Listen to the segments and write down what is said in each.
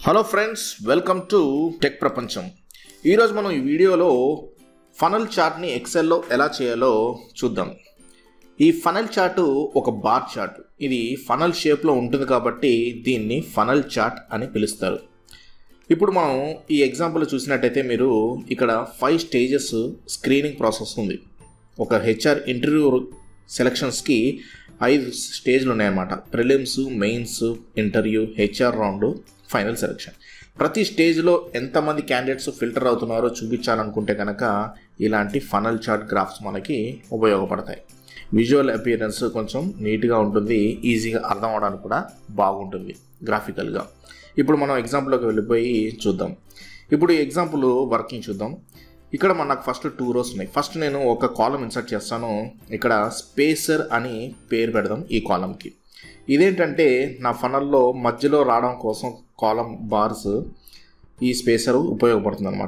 hello friends welcome to tech ప్రపంచం ఈరోజు మనం ఈ వీడియోలో ఫనల్ చార్ట్ని ఎక్సెల్లో ఎలా చేయాలో చూద్దాం ఈ ఫనల్ చార్ట్ ఒక బార్ చార్ట్ ఇది ఫనల్ షేప్లో ఉంటుంది కాబట్టి దీన్ని ఫనల్ చార్ట్ అని పిలుస్తారు ఇప్పుడు మనం ఈ ఎగ్జాంపుల్ చూసినట్టయితే మీరు ఇక్కడ ఫైవ్ స్టేజెస్ స్క్రీనింగ్ ప్రాసెస్ ఉంది ఒక హెచ్ఆర్ ఇంటర్వ్యూ సెలక్షన్స్కి ఐదు స్టేజ్లు ఉన్నాయన్నమాట prelims mains interview HR round final selection ప్రతి స్టేజ్లో ఎంతమంది క్యాండిడేట్స్ ఫిల్టర్ అవుతున్నారో చూపించాలనుకుంటే కనుక ఇలాంటి ఫనల్ చార్ట్ గ్రాఫ్స్ మనకి ఉపయోగపడతాయి విజువల్ అపియరెన్స్ కొంచెం నీట్గా ఉంటుంది ఈజీగా అర్థం అవడానికి కూడా బాగుంటుంది గ్రాఫికల్గా ఇప్పుడు మనం ఎగ్జాంపుల్లోకి వెళ్ళిపోయి చూద్దాం ఇప్పుడు ఈ ఎగ్జాంపుల్ వర్కింగ్ చూద్దాం ఇక్కడ మనకు ఫస్ట్ టూ రోస్ ఉన్నాయి ఫస్ట్ నేను ఒక కాలం ఇన్సర్ట్ చేస్తాను ఇక్కడ స్పేసర్ అని పేరు పెడదాం ఈ కాలంకి ఇదేంటంటే నా ఫనల్లో మధ్యలో రావడం కోసం కాలం బార్స్ ఈ స్పేసర్ ఉపయోగపడుతుంది అనమాట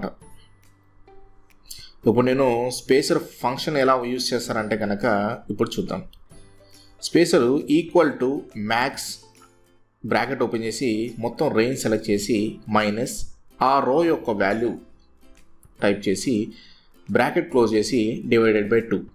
ఇప్పుడు నేను స్పేసర్ ఫంక్షన్ ఎలా యూజ్ చేస్తారంటే కనుక ఇప్పుడు చూద్దాం spacer equal to max bracket open చేసి మొత్తం రేంజ్ సెలెక్ట్ చేసి మైనస్ ఆ రో యొక్క వాల్యూ టైప్ చేసి బ్రాకెట్ క్లోజ్ చేసి డివైడెడ్ బై టూ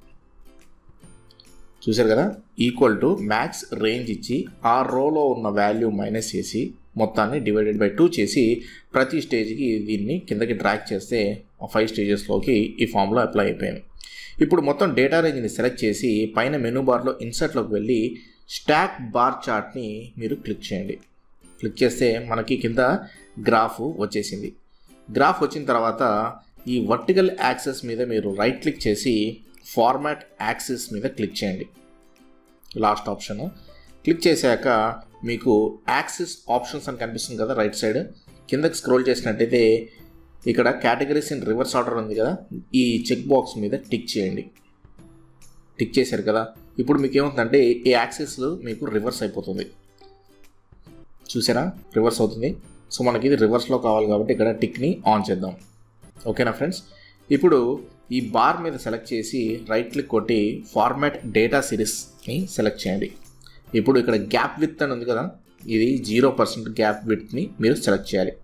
చూసారు కదా ఈక్వల్ టు మ్యాక్స్ రేంజ్ ఇచ్చి ఆ రోలో ఉన్న వాల్యూ మైనస్ చేసి మొత్తాన్ని డివైడెడ్ బై టూ చేసి ప్రతి స్టేజ్కి దీన్ని కిందకి ట్రాక్ చేస్తే ఫైవ్ స్టేజెస్లోకి ఈ ఫామ్లో అప్లై అయిపోయింది ఇప్పుడు మొత్తం డేటా రేంజ్ని సెలెక్ట్ చేసి పైన మెనూ బార్లో ఇన్సర్ట్లోకి వెళ్ళి స్టాక్ బార్ చార్ట్ని మీరు క్లిక్ చేయండి క్లిక్ చేస్తే మనకి కింద గ్రాఫ్ వచ్చేసింది గ్రాఫ్ వచ్చిన తర్వాత ఈ వర్టికల్ యాక్సెస్ మీద మీరు రైట్ క్లిక్ చేసి ఫార్మాట్ యాక్సెస్ మీద క్లిక్ చేయండి లాస్ట్ ఆప్షన్ క్లిక్ చేశాక మీకు యాక్సెస్ ఆప్షన్స్ అని కనిపిస్తుంది కదా రైట్ సైడ్ కిందకి స్క్రోల్ చేసినట్టయితే ఇక్కడ కేటగిరీస్ ఇన్ రివర్స్ ఆర్డర్ ఉంది కదా ఈ చెక్ బాక్స్ మీద టిక్ చేయండి టిక్ చేశారు కదా ఇప్పుడు మీకు ఏమవుతుందంటే ఈ యాక్సెస్ మీకు రివర్స్ అయిపోతుంది చూసారా రివర్స్ అవుతుంది సో మనకి ఇది రివర్స్లో కావాలి కాబట్టి ఇక్కడ టిక్ని ఆన్ చేద్దాం ఓకేనా ఫ్రెండ్స్ ఇప్పుడు ఈ బార్ మీద సెలెక్ట్ చేసి రైట్ క్లిక్ కొట్టి ఫార్మాట్ డేటా సిరీస్ని సెలెక్ట్ చేయండి ఇప్పుడు ఇక్కడ గ్యాప్ విత్ అని ఉంది కదా ఇది జీరో పర్సెంట్ గ్యాప్ విత్ని మీరు సెలెక్ట్ చేయాలి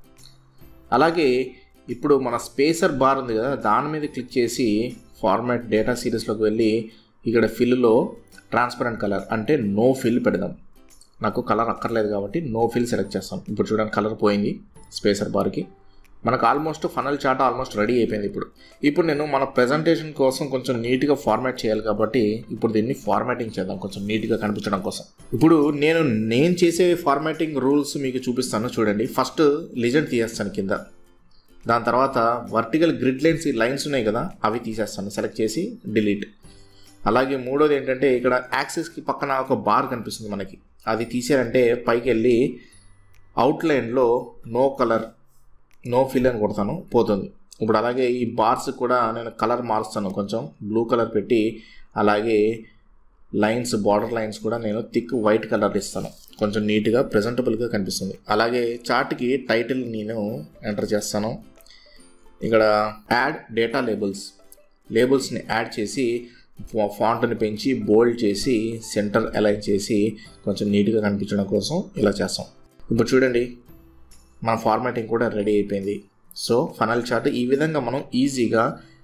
అలాగే ఇప్పుడు మన స్పేసర్ బార్ ఉంది కదా దాని మీద క్లిక్ చేసి ఫార్మాట్ డేటా సిరీస్లోకి వెళ్ళి ఇక్కడ ఫిల్లో ట్రాన్స్పరెంట్ కలర్ అంటే నో ఫిల్ పెడదాం నాకు కలర్ అక్కర్లేదు కాబట్టి నో ఫిల్ సెలెక్ట్ చేస్తాను ఇప్పుడు చూడండి కలర్ పోయింది స్పేసర్ బార్కి మనకు almost funnel chart almost ready అయిపోయింది ఇప్పుడు ఇప్పుడు నేను మన ప్రజెంటేషన్ కోసం కొంచెం నీట్గా ఫార్మాట్ చేయాలి కాబట్టి ఇప్పుడు దీన్ని ఫార్మాటింగ్ చేద్దాం కొంచెం నీట్గా కనిపించడం కోసం ఇప్పుడు నేను నేను చేసే ఫార్మాటింగ్ రూల్స్ మీకు చూపిస్తాను చూడండి ఫస్ట్ లిజెండ్ తీసేస్తాను కింద దాని తర్వాత వర్టికల్ గ్రిడ్ లైన్స్ లైన్స్ ఉన్నాయి కదా అవి తీసేస్తాను సెలెక్ట్ చేసి డిలీట్ అలాగే మూడోది ఏంటంటే ఇక్కడ యాక్సెస్కి పక్కన ఒక బార్ కనిపిస్తుంది మనకి అది తీసారంటే పైకి వెళ్ళి అవుట్లైన్లో నో కలర్ నో ఫిల్ అని కొడతాను పోతుంది ఇప్పుడు అలాగే ఈ బార్స్ కూడా నేను కలర్ మారుస్తాను కొంచెం బ్లూ కలర్ పెట్టి అలాగే లైన్స్ బార్డర్ లైన్స్ కూడా నేను థిక్ వైట్ కలర్ ఇస్తాను కొంచెం నీట్గా ప్రజెంటబుల్గా కనిపిస్తుంది అలాగే చార్ట్కి టైటిల్ నేను ఎంటర్ చేస్తాను ఇక్కడ యాడ్ డేటా లేబుల్స్ లేబుల్స్ని యాడ్ చేసి ఫాంట్ని పెంచి బోల్డ్ చేసి సెంటర్ అలైన్ చేసి కొంచెం నీట్గా కనిపించడం కోసం ఇలా చేస్తాం ఇప్పుడు చూడండి మన ఫార్మాటింగ్ కూడా రెడీ అయిపోయింది సో ఫనల్ చార్ట్ ఈ విధంగా మనం ఈజీగా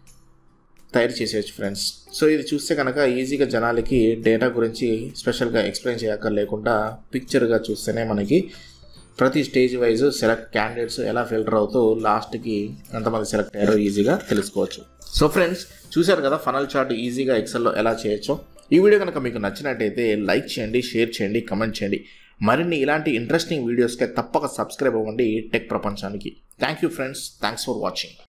తయారు చేసేయచ్చు ఫ్రెండ్స్ సో ఇది చూస్తే కనుక ఈజీగా జనాలకి డేటా గురించి స్పెషల్గా ఎక్స్ప్లెయిన్ చేయక లేకుండా పిక్చర్గా చూస్తేనే మనకి ప్రతి స్టేజ్ వైజ్ సెలెక్ట్ క్యాండిడేట్స్ ఎలా ఫిల్టర్ అవుతూ లాస్ట్కి ఎంతమంది సెలెక్ట్ అయ్యారో ఈజీగా తెలుసుకోవచ్చు సో ఫ్రెండ్స్ చూశారు కదా ఫనల్ చార్ట్ ఈజీగా ఎక్సెల్లో ఎలా చేయొచ్చో ఈ వీడియో కనుక మీకు నచ్చినట్టయితే లైక్ చేయండి షేర్ చేయండి కమెంట్ చేయండి మరిన్ని ఇలాంటి ఇంట్రెస్టింగ్ వీడియోస్కి తప్పక సబ్స్క్రైబ్ అవ్వండి టెక్ ప్రపంచానికి thank you friends thanks for watching